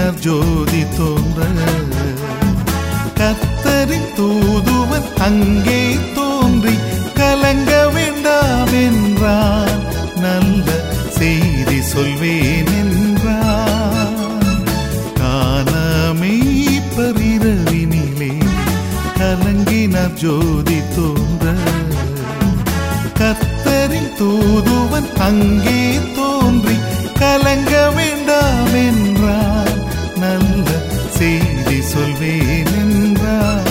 கலங்கினார் ஜோதி தோன்ற கத்தரின் தூதுவன் அங்கே தோன்றி கலங்க வேண்டாம் என்றான் நல்ல செய்தி சொல்வேன் என்றான் காணாமை பரிரவினிலே கலங்கினார் ஜோதி தோன்ற கத்தரின் தூதுவன் அங்கே தோன்றி கலங்க வேண்டாம் என்றார் நல்ல செய்தி சொல்வேன் என்றார்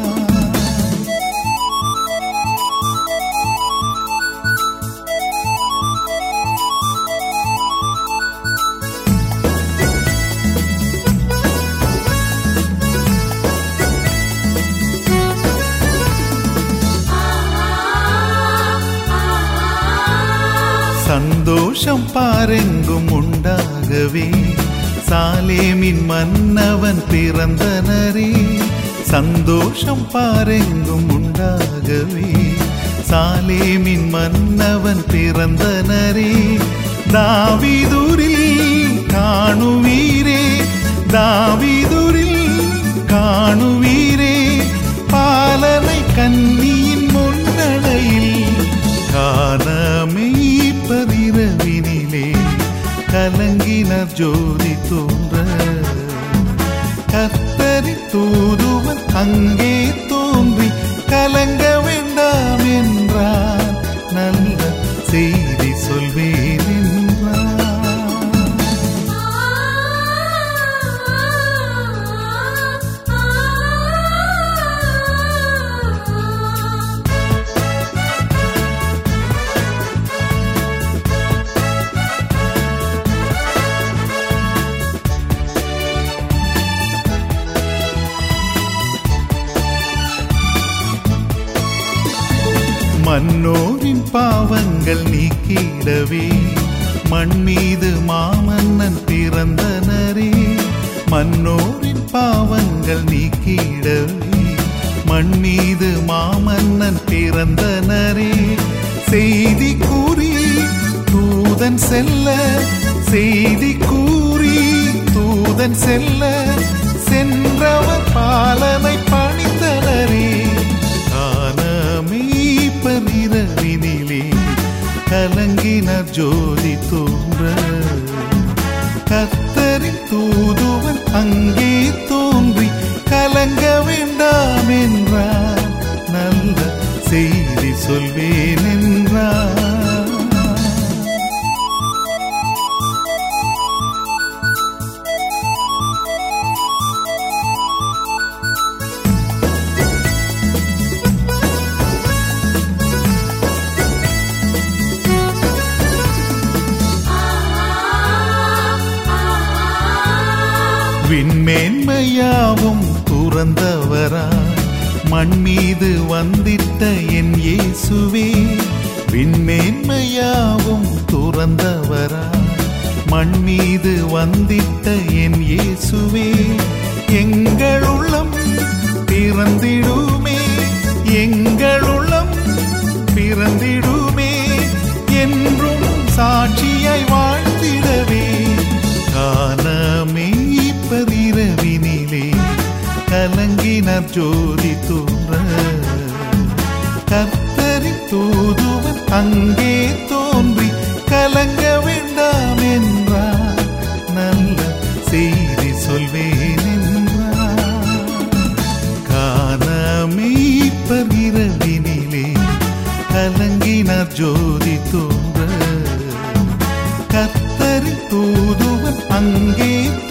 சந்தோஷம் பாரெங்கும் உண்டாகவே சாலேமின் மன்னவன் பிறந்தனரே சந்தோஷம் பாரெங்கும் உண்டாகவே சாலேமின் மன்னவன் பிறந்தனரே தாவிதுரில் காணுவீரே தாவிதுரில் காணுவீரே பாலனை கன்னியின் முன்னடையில் காணாமை பதிரவினிலே கலங்கினார் ஜோதி தோன்ற கத்தரி தூதுவன் அங்கே தோன்றி கலங்க வேண்டாம் என்றார் நல்ல செய்தி சொல்வேன் என்றார் மன்னோரின் பாவங்கள் நீக்கிடவே மண் மீது மாமன்னன் பிறந்தனரே மன்னோரின் பாவங்கள் நீக்கிடவே மண் மீது மாமன்னன் பிறந்தனரே செய்தி கூறி தூதன் செல்ல செய்தி கூறி தூதன் செல்ல சென்றவர் பாலனை பணிந்தனரே காணாமை பரிரவினிலே கலங்கினார் ஜோதி தோன்ற கத்தரின் தூதுவன் அங்கே தோன்றி கலங்க வேண்டாம் என்றார் நல்ல செய்தி சொல்வேன் என்றார் விண்மேன்மையாவும் துறந்தவராய் மண் மீது வந்திட்ட என் இயேசுவே விண்மேன்மையாவும் துறந்தவராய் மண் மீது வந்திட்ட என் இயேசுவே எங்கள் உள்ளம் பிறந்திடுமே எங்கள் உள்ளம் பிறந்திடுமே என்றும் சாட்சியாய் வாழ்ந்திடவே காணாமே பரிரவினிலே கலங்கினார் ஜோதி தோன்ற கத்தரி தூதுவன் அங்கே தோன்றி கலங்க வேண்டாம் என்றார் நல்ல செய்தி சொல்வேன் என்றார் காணாமை பகிரவினிலே கலங்கினார் ஜோதி தோன்ற கத்தரி தூதுவன் அங்கே